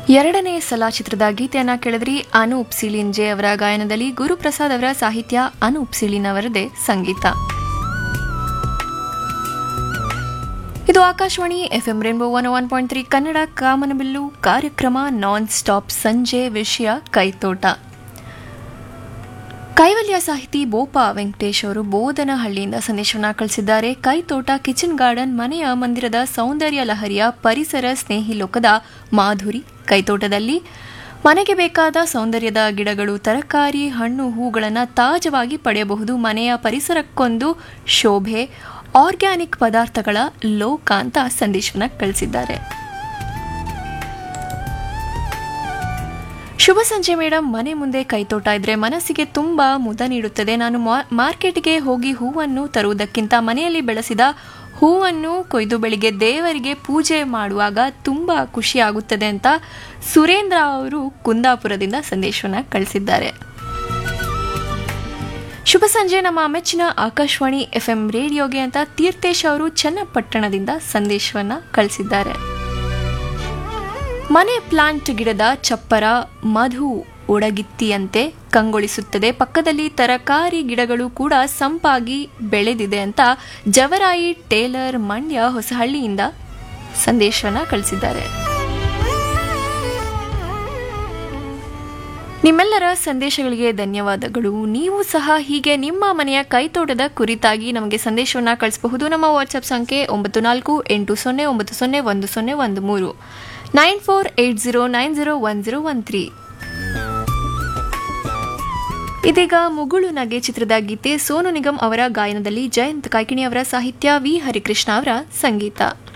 ಎರಡನೇ ಸಲ ಚಿತ್ರದ ಗೀತೆಯನ್ನ ಕೇಳಿದ್ರಿ ಅನೂಪ್ ಸಿಳಿಂಜೆ ಅವರ ಗಾಯನದಲ್ಲಿ ಗುರುಪ್ರಸಾದ್ ಅವರ ಸಾಹಿತ್ಯ ಅನೂಪ್ ಸಿಳಿನ್ ಅವರದೇ ಸಂಗೀತ ಇದು Akashvani FM rainbow one one point three Kannada ಕಾಮನಬಿಲ್ಲು ಕಾರ್ಯಕ್ರಮ ನಾನ್ ಸ್ಟಾಪ್ ಸಂಜೆ ವಿಷಯ ಕೈತೋಟ ಕೈವಲ್ಯ ಸಾಹಿತಿ ಬೋಪಾ ವೆಂಕಟೇಶ್ ಅವರು ಬೋಧನಹಳ್ಳಿಯಿಂದ ಸಂದೇಶವನ್ನ ಕಳಿಸಿದ್ದಾರೆ ಕೈತೋಟ ಕಿಚನ್ ಗಾರ್ಡನ್ ಮನೆಯ ಮಂದಿರದ ಸೌಂದರ್ಯ ಲಹರಿಯ ಪರಿಸರ ಸ್ನೇಹಿ ಲೋಕದ ಮಾಧುರಿ ಕೈತೋಟದಲ್ಲಿ ಮನೆಗೆ ಬೇಕಾದ ಸೌಂದರ್ಯದ ಗಿಡಗಳು ತರಕಾರಿ ಹಣ್ಣು ಹೂಗಳನ್ನು ತಾಜವಾಗಿ ಪಡೆಯಬಹುದು ಮನೆಯ ಪರಿಸರಕ್ಕೊಂದು ಶೋಭೆ ಆರ್ಗ್ಯಾನಿಕ್ ಪದಾರ್ಥಗಳ ಲೋಕ ಅಂತ ಸಂದೇಶವನ್ನ ಕಳಿಸಿದ್ದಾರೆ ಶುಭ ಸಂಜೆ ಮೇಡಮ್ ಮನೆ ಮುಂದೆ ಕೈತೋಟ ಇದ್ರೆ ಮನಸ್ಸಿಗೆ ತುಂಬಾ ಮುದ ನೀಡುತ್ತದೆ ನಾನು ಮಾ- ಮಾರ್ಕೆಟ್ಗೆ ಹೋಗಿ ಹೂವನ್ನು ತರುವುದಕ್ಕಿಂತ ಮನೆಯಲ್ಲಿ ಬೆಳೆಸಿದ ಹೂವನ್ನು ಕೊಯ್ದು ಬೆಳಿಗ್ಗೆ ದೇವರಿಗೆ ಪೂಜೆ ಮಾಡುವಾಗ ತುಂಬಾ ಖುಷಿ ಆಗುತ್ತದೆ ಅಂತ ಸುರೇಂದ್ರ ಅವರು ಕುಂದಾಪುರದಿಂದ ಸಂದೇಶವನ್ನ ಕಳಿಸಿದ್ದಾರೆ ಶುಭ ಸಂಜೆ ನಮ್ಮ ಮೆಚ್ಚಿನ ಆಕಾಶವಾಣಿ ಎಫ್ ಎಂ ರೇಡಿಯೋಗೆ ಅಂತ ತೀರ್ಥೇಶ್ ಅವರು ಚನ್ನಪಟ್ಟಣದಿಂದ ಸಂದೇಶವನ್ನ ಕಳಿಸಿದ್ದಾರೆ ಮನೆ ಪ್ಲಾಂಟ್ ಗಿಡದ ಚಪ್ಪರ ಮಧು ಒಡಗಿತ್ತಿಯಂತೆ ಕಂಗೊಳಿಸುತ್ತದೆ ಪಕ್ಕದಲ್ಲಿ ತರಕಾರಿ ಗಿಡಗಳು ಕೂಡ ಸಂಪಾಗಿ ಬೆಳೆದಿದೆ ಅಂತ ಜವರಾಯಿ ಟೇಲರ್ ಮಂಡ್ಯ ಹೊಸಹಳ್ಳಿಯಿಂದ ಸಂದೇಶವನ್ನ ಕಳಿಸಿದ್ದಾರೆ ನಿಮ್ಮೆಲ್ಲರ ಸಂದೇಶಗಳಿಗೆ ಧನ್ಯವಾದಗಳು ನೀವು ಸಹ ಹೀಗೆ ನಿಮ್ಮ ಮನೆಯ ಕೈತೋಟದ ಕುರಿತಾಗಿ ನಮಗೆ ಸಂದೇಶವನ್ನ ಕಳಿಸಬಹುದು ನಮ್ಮ ವಾಟ್ಸ್ಆಪ್ ಸಂಖ್ಯೆ ಒಂಬತ್ತು ನಾಲ್ಕು ಎಂಟು ಸೊನ್ನೆ ಒಂಬತ್ತು ಸೊನ್ನೆ ಒಂದು ಸೊನ್ನೆ ಒಂದು ಮೂರು nine four eight zero nine zero one zero one three ಇದೀಗ ಮುಗುಳು ನಗೆ ಚಿತ್ರದ ಗೀತೆ ಸೋನು ನಿಗಮ್ ಅವರ ಗಾಯನದಲ್ಲಿ ಜಯಂತ್ ಕಾಯ್ಕಿಣಿ ಅವರ ಸಾಹಿತ್ಯ ವಿ ಹರಿಕೃಷ್ಣ ಅವರ ಸಂಗೀತ